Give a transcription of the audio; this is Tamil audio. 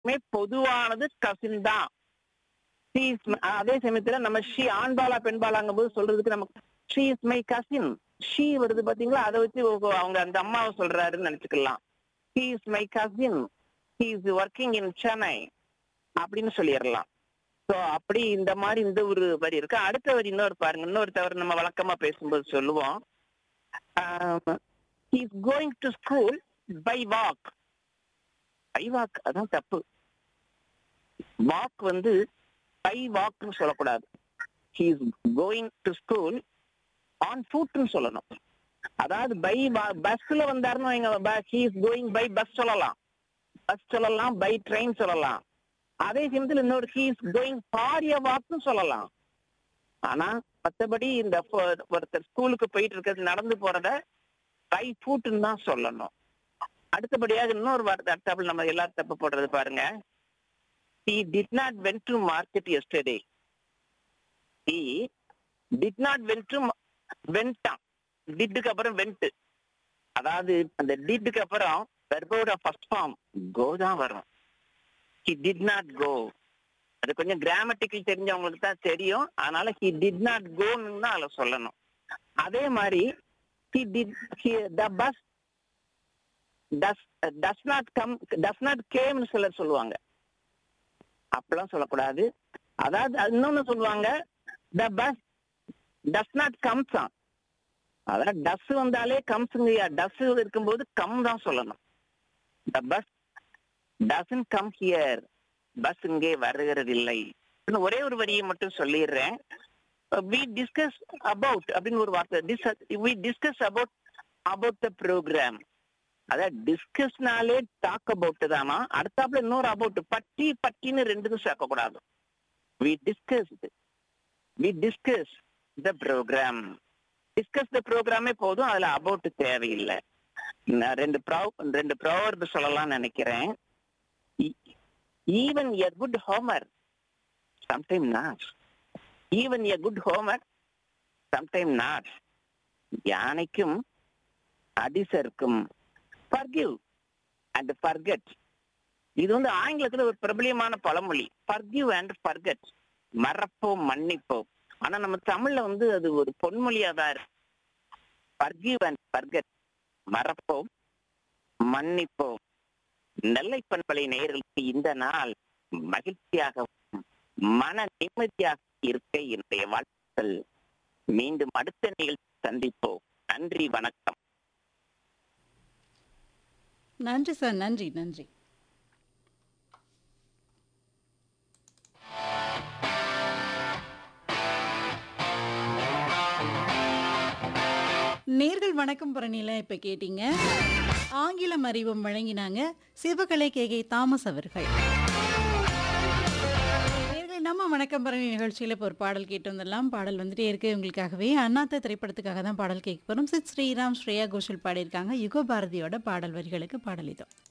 எல்லாருக்குமே பொதுவானது கசின் தான் She is my- அதே சமயத்துல நம்ம ஷீ ஆண்பாலா பெண்பாலாங்கும் போது சொல்றதுக்கு நமக்கு she is my cousin she வருது பாத்தீங்களா அதை வச்சு ஒ- அவங்க அந்த அம்மாவை சொல்றாருன்னு நினைச்சுக்கலாம் he is my cousin he is working in Chennai அப்படின்னு சொல்லிடலாம் சோ அப்படி இந்த மாதிரி இந்த ஒரு வரி இருக்கு அடுத்த வரி இன்னொரு பாருங்க இன்னொரு தவிர நம்ம வழக்கமா பேசும்போது சொல்லுவோம் is going to school by walk by walk அதான் தப்பு வாக் வந்து பை வாக்னு சொல்லக்கூடாது he is going to school on ஃபுட்னு சொல்லணும் அதாவது பை பஸ்ல வந்தாருன்னு வைங்க he is going by bus சொல்லலாம் பஸ் சொல்லலாம் பை ட்ரெயின் சொல்லலாம் அதே சமயத்துல இன்னொரு he is going for a வாக்னு சொல்லலாம் ஆனா மத்தபடி இந்த ஃப- ஒருத்தர் ஸ்கூலுக்கு போயிட்டு இருக்கிறது நடந்து போறத பை ஃபுட்னு தான் சொல்லணும் அடுத்தபடியாக இன்னொரு வார்த்தை அடுத்தாப்புல நம்ம எல்லாரும் தப்பு போடுறது பாருங்க he did not went to market yesterday he did not went to ma- went டிட்டுக்கு அப்புறம் வெண்ட் அதாவது அந்த டிட்டுக்கு அப்புறம் வெர்போட ஃபர்ஸ்ட் ஃபார்ம் கோ தான் வரும் he did not go அது கொஞ்சம் கிராமட்டிக்கல் தெரிஞ்சவங்களுக்கு தான் தெரியும் அதனால he did not கோன்னு தான் அதுல சொல்லணும் அதே மாதிரி he did he, the bus does does not come does not cameன்னு சிலர் சொல்லுவாங்க அப்படிலாம் சொல்லக்கூடாது அதாவது அது இன்னொன்னு சொல்லுவாங்க the bus does not comes on அதான் டஸ் வந்தாலே கம்ஸுங்கய்யா டஸ் இருக்கும்போது கம் தான் சொல்லணும் the bus doesn't come here bus இங்கே வருகிறதில்லை இன்னும் ஒரே ஒரு வரியை மட்டும் சொல்லிடுறேன் வி டிஸ்கஸ் அபவுட் அப்படின்னு ஒரு வார்த்தை we discuss about about the program அதான் டிஸ்கஸ்னாலே டாக் அபவுட் தானா அடுத்தாப்புல இன்னொரு அபவுட் பட்டி பட்டின்னு ரெண்டுக்கும் சேர்க்க கூடாது we discuss we discuss the program discuss the ப்ரோக்ராமே போதும் அதுல அபவுட் தேவையில்லை நான் ரெண்டு ப்ராவ் ரெண்டு ப்ராவர்பு சொல்லலாம்னு நினைக்கிறேன் even a good Homer sometime not even a good Homer sometime not யானைக்கும் அடிசருக்கும் ஃபர்கிவ் அண்ட் ஃபர்கெட் இது வந்து ஆங்கிலத்துல ஒரு பிரபலியமான பழமொழி ஃபர்கிவ் அண்ட் ஃபர்கெட் மறப்போம் மன்னிப்போம் ஆனா நம்ம தமிழ்ல வந்து அது ஒரு பொன்மொழியா தான் இருக்கு ஃபர்கிவ் அண்ட் ஃபர்கெட் மறப்போம் மன்னிப்போம் நெல்லை பண்பலை நேயர்களுக்கு இந்த நாள் மகிழ்ச்சியாகவும் மன நிம்மதியாக இருக்க என்னுடைய வாழ்த்துக்கள் மீண்டும் அடுத்த நிகழ்ச்சி சந்திப்போம் நன்றி வணக்கம் நன்றி சார் நன்றி நன்றி நேர்கள் வணக்கம் பரணியில இப்ப கேட்டீங்க ஆங்கிலம் அறிவும் வழங்கினாங்க சிவகலை கே கே தாமஸ் அவர்கள் நேயர்களே, நம்ம வணக்கம் பரணி நிகழ்ச்சியில் இப்போ ஒரு பாடல் கேட்டு வந்துடலாம் பாடல் வந்துட்டே இருக்கு உங்களுக்காகவே அண்ணாத்த திரைப்படத்துக்காக தான் பாடல் கேட்க போகிறோம் சித் ஸ்ரீராம் ஸ்ரேயா கோஷல் பாடியிருக்காங்க யுக பாரதியோட பாடல் வரிகளுக்கு பாடல் இதோ